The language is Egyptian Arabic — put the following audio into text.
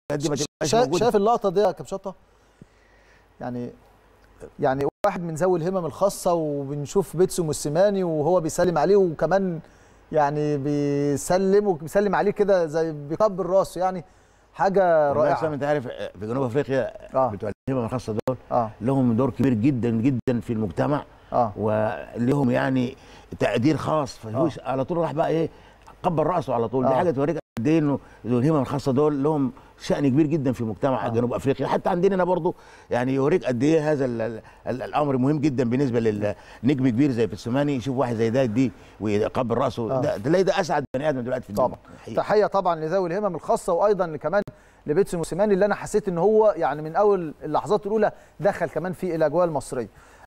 دي ما تبقاش شا- موجوده شايف اللقطه دي يا كبشطه يعني يعني واحد من ذوي الهمم الخاصه وبنشوف بيتسو موسيماني وهو بيسلم عليه وكمان يعني بيسلم وبيسلم عليه كده زي بيقبل راسه يعني حاجه والله يا رائعه اسلام انت عارف في جنوب افريقيا اه بتوع الهمم الخاصه دول اه لهم دور كبير جدا جدا في المجتمع اه ولهم يعني تقدير خاص فهو على طول راح بقى ايه قبل راسه على طول دي آه. حاجه توريك قد ايه انه ذوي الهمم الخاصه دول لهم شان كبير جدا في مجتمع آه. جنوب افريقيا حتى عندنا هنا برضه يعني يوريك قد ايه هذا ال ال ال الامر مهم جدا بالنسبه للنجم كبير زي بتسماني يشوف واحد زي ده دي ويقبل راسه آه. ده تلاقي ده اسعد بني ادم دلوقتي في الدنيا طبعا حقيقي. تحيه طبعا لذوي الهمم الخاصه وايضا كمان لبيتسو موسيماني اللي انا حسيت ان هو يعني من اول اللحظات الاولى دخل كمان في الاجواء المصريه